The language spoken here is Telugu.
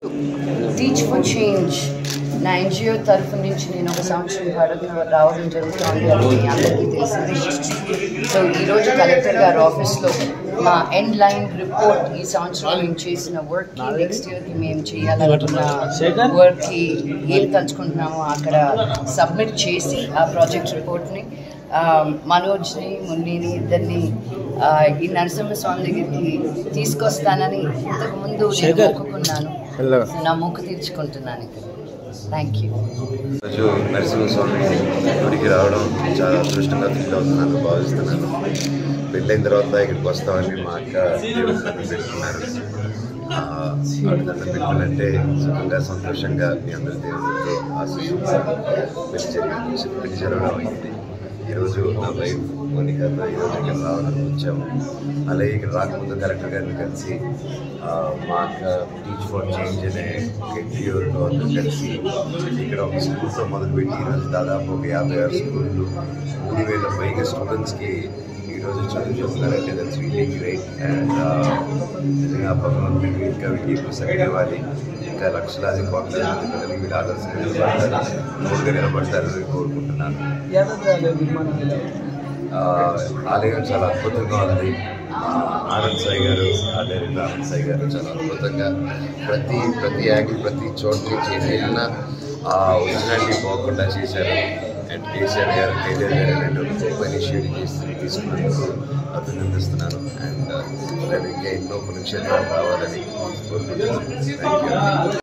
టీచ్ ఫర్ చేంజ్ నా ఎన్జిఓ తరఫు నుంచి నేను ఒక సంవత్సరం భారత్ రావడం జరుగుతోంది అది మీ అందరికీ తెలిసింది సో ఈరోజు కలెక్టర్ గారి ఆఫీస్లో మా ఎండ్ లైన్ రిపోర్ట్ ఈ సంవత్సరం మేము చేసిన వర్క్కి నెక్స్ట్ ఇయర్కి మేము చేయాలనుకున్న వర్క్కి ఏం తలుచుకుంటున్నామో అక్కడ సబ్మిట్ చేసి ఆ ప్రాజెక్ట్ రిపోర్ట్ని ఆ, మనోజ్ని మున్నిని ఇద్దరిని ఆ, ఈ నరసింహస్వామి దగ్గరికి తీసుకొస్తానని ఇంతకుముందు నేను మొక్కుకున్నాను సో నా మొక్కు తీర్చుకుంటున్నాను ఇక్కడ థ్యాంక్ యూ రోజు నరసింహస్వామి గుడికి రావడం చాలా అదృష్టంగా ఫీల్ అవుతున్నాను భావిస్తున్నాను పెళ్ళైన తర్వాత ఇక్కడికి వస్తామని మా అక్క దేవుడి దండం పెట్టుకున్నారు ఆ, ఆవిడ దండం పెట్టుకున్నంటే సుఖంగా సంతోషంగా మీ అందరి దేవుడితో ఆశిస్తూ పెళ్లి జరిగి పెళ్లి జరగడం అయింది ఈరోజు నా వైఫ్ మోనికాతో ఈరోజు ఇక్కడ రావాలని వచ్చాము అలాగే ఇక్కడ రాకముందు కలెక్టర్ గారిని కలిసి ఆ, మా అక్క టీచ్ ఫర్ చేంజ్ అనే ఎన్టీఓతో అందరూ కలిసి ఇక్కడ ఒక స్కూల్తో మొదలుపెట్టి ఈరోజు దాదాపు ఒక యాభై ఆరు స్కూళ్ళు మూడు వేల పైగా స్టూడెంట్స్కి ఈరోజు చదువు చెప్తున్నారంటే దట్స్ రియలీ గ్రేట్ అండ్ నిజంగా భగవంతుడికి ఇంకా వీటికి ఎక్కువ శక్తి ఇవ్వాలి ఇంకా లక్షలాది కోట్ల మంది పిల్లలకి వీళ్ళు ఆదర్శంగా నిలబడతారు తోడుగా నిలబడతారని కోరుకుంటున్నాను ఆ, ఆలయం చాలా అద్భుతంగా ఉంది ఆ, ఆనంద్ సాయి గారు ఆచార్య ఆనంద్ సాయి గారు చాలా అద్భుతంగా ప్రతి ప్రతి యాంగిల్ ప్రతి చోటు నుంచి ఏదైనా ఆ ఒరిజినాలిటీ పోకుండా చేశారు అండ్ కేసీఆర్ గారు కేటీఆర్ గారు రెండు గొప్ప ఇనిషియేటివ్ చేసి తీసుకున్నందుకు అభినందిస్తున్నాను అండ్ ఇంకా ఎన్నో పుణ్యక్షేత్రాలు రావాలని కోరుకుంటున్నాను థ్యాంక్ యూ